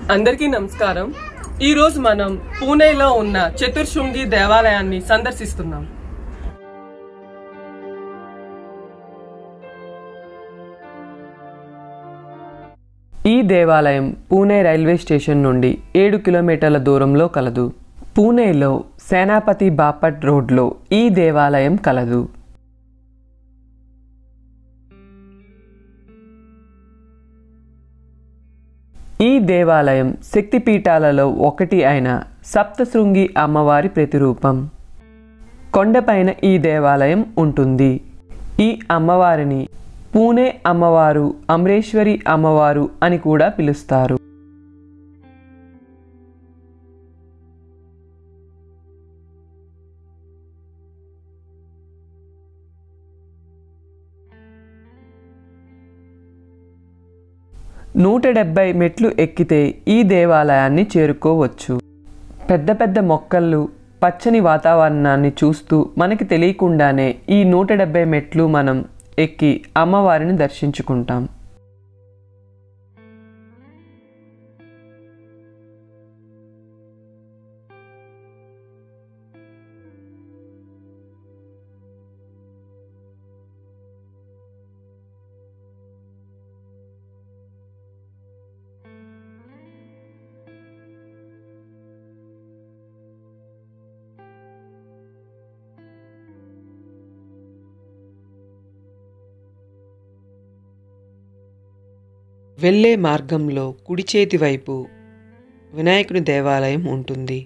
అందరికీ నమస్కారం ఈ రోజు మనం పూణేలో ఉన్న చతుర్శృంగి దేవాలయాన్ని సందర్శిస్తున్నాం ఈ దేవాలయం పూణే రైల్వే స్టేషన్ నుండి ఏడు కిలోమీటర్ల దూరంలో కలదు పూణేలో సేనాపతి బాపట్ రోడ్లో ఈ దేవాలయం కలదు ఈ దేవాలయం శక్తిపీఠాలలో ఒకటి అయిన సప్తశృంగి అమ్మవారి ప్రతిరూపం కొండపైన ఈ దేవాలయం ఉంటుంది ఈ అమ్మవారిని పూణే అమ్మవారు అమరేశ్వరి అమ్మవారు అని కూడా పిలుస్తారు నూట డెబ్బై మెట్లు ఎక్కితే ఈ దేవాలయాన్ని చేరుకోవచ్చు పెద్ద పెద్ద మొక్కలు పచ్చని వాతావరణాన్ని చూస్తూ మనకి తెలియకుండానే ఈ నూట డెబ్బై మెట్లు మనం ఎక్కి అమ్మవారిని దర్శించుకుంటాం వెళ్ళే మార్గంలో కుడి చేతి వైపు వినాయకుని దేవాలయం ఉంటుంది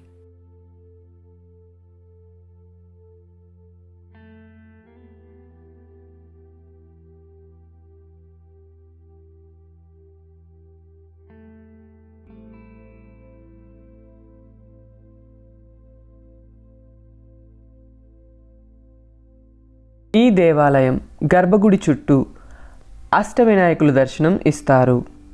ఈ దేవాలయం గర్భగుడి చుట్టూ అష్టవినాయకుల దర్శనం ఇస్తారు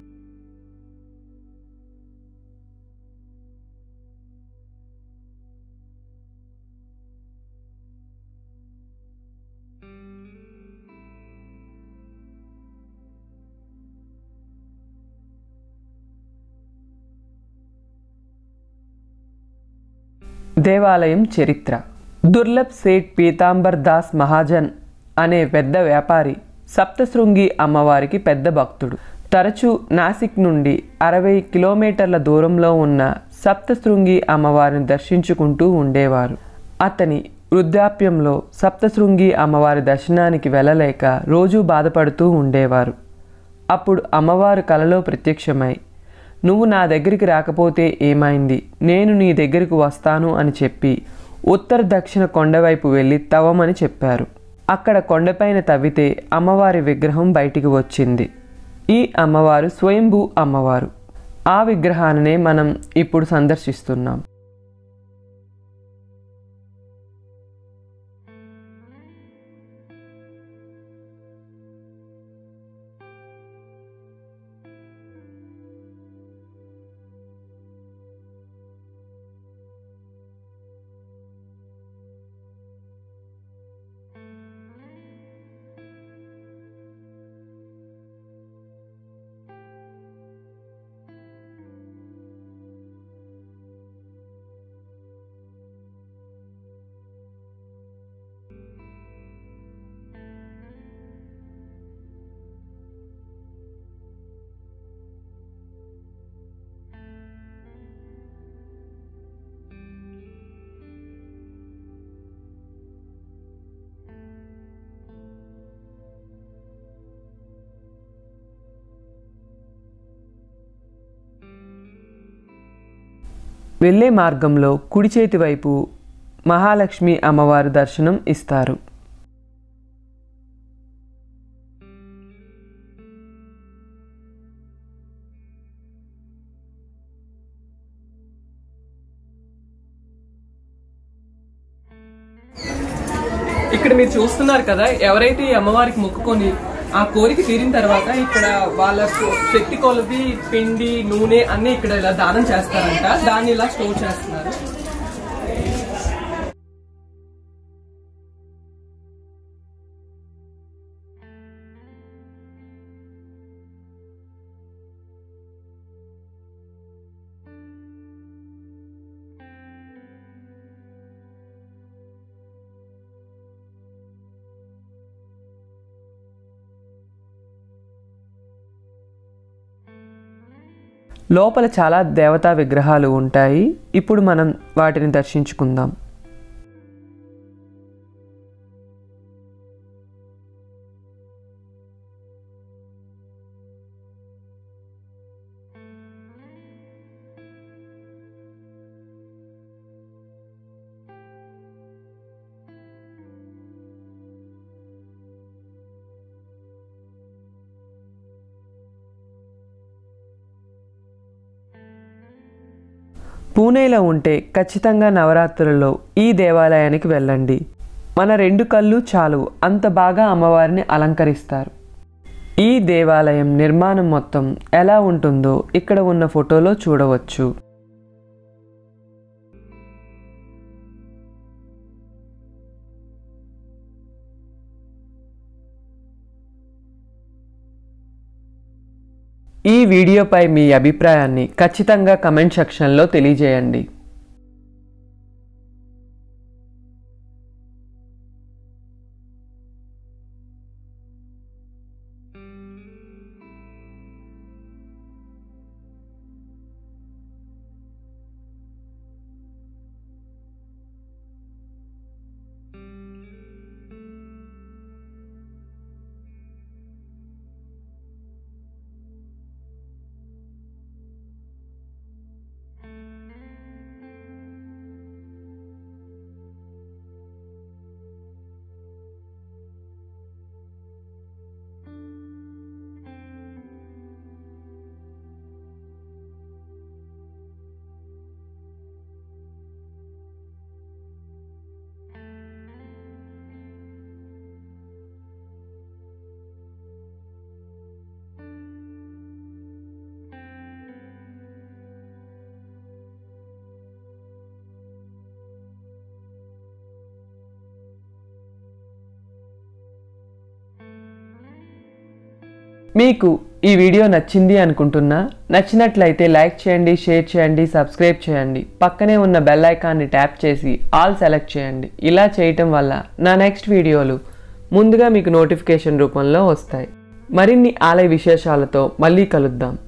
దేవాలయం చరిత్ర దుర్లభ్ సేఠ్ పీతాంబర్ దాస్ మహాజన్ అనే పెద్ద వ్యాపారి సప్తశృంగి అమ్మవారికి పెద్ద భక్తుడు తరచూ నాసిక్ నుండి అరవై కిలోమీటర్ల దూరంలో ఉన్న సప్తశృంగి అమ్మవారిని దర్శించుకుంటూ ఉండేవారు అతని వృద్ధాప్యంలో సప్తశృంగి అమ్మవారి దర్శనానికి వెళ్ళలేక రోజూ బాధపడుతూ ఉండేవారు అప్పుడు అమ్మవారు కలలో ప్రత్యక్షమై నువ్వు నా దగ్గరికి రాకపోతే ఏమైంది నేను నీ దగ్గరికి వస్తాను అని చెప్పి ఉత్తర దక్షిణ కొండవైపు వెళ్ళి తవ్వమని చెప్పారు అక్కడ కొండపైన తవ్వితే అమ్మవారి విగ్రహం బయటికి వచ్చింది ఈ అమ్మవారు స్వయంభూ అమ్మవారు ఆ విగ్రహాన్నే మనం ఇప్పుడు సందర్శిస్తున్నాం వెళ్ళే మార్గంలో కుడి చేతి వైపు మహాలక్ష్మి అమ్మవారి దర్శనం ఇస్తారు ఇక్కడ మీరు చూస్తున్నారు కదా ఎవరైతే ఈ అమ్మవారికి మొక్కుకొని ఆ కోరిక తీరిన తర్వాత ఇక్కడ వాళ్ళ కో- శక్తి కొలది పిండి నూనె అన్ని ఇక్కడ ఇలా దానం చేస్తారంట దాన్ని ఇలా స్టోర్ చేస్తున్నారు లోపల చాలా దేవతా విగ్రహాలు ఉంటాయి ఇప్పుడు మనం వాటిని దర్శించుకుందాం పూణేలో ఉంటే ఖచ్చితంగా నవరాత్రులలో ఈ దేవాలయానికి వెళ్ళండి మన రెండు కళ్ళు చాలు అంత బాగా అమ్మవారిని అలంకరిస్తారు ఈ దేవాలయం నిర్మాణం మొత్తం ఎలా ఉంటుందో ఇక్కడ ఉన్న ఫోటోలో చూడవచ్చు ఈ వీడియోపై మీ అభిప్రాయాన్ని ఖచ్చితంగా కమెంట్ సెక్షన్లో తెలియజేయండి మీకు ఈ వీడియో నచ్చింది అనుకుంటున్నా నచ్చినట్లయితే లైక్ చేయండి షేర్ చేయండి సబ్స్క్రైబ్ చేయండి పక్కనే ఉన్న బెల్ ఐకాన్ని ట్యాప్ చేసి ఆల్ సెలెక్ట్ చేయండి ఇలా చేయటం వల్ల నా నెక్స్ట్ వీడియోలు ముందుగా మీకు నోటిఫికేషన్ రూపంలో వస్తాయి మరిన్ని ఆలయ విశేషాలతో మళ్ళీ కలుద్దాం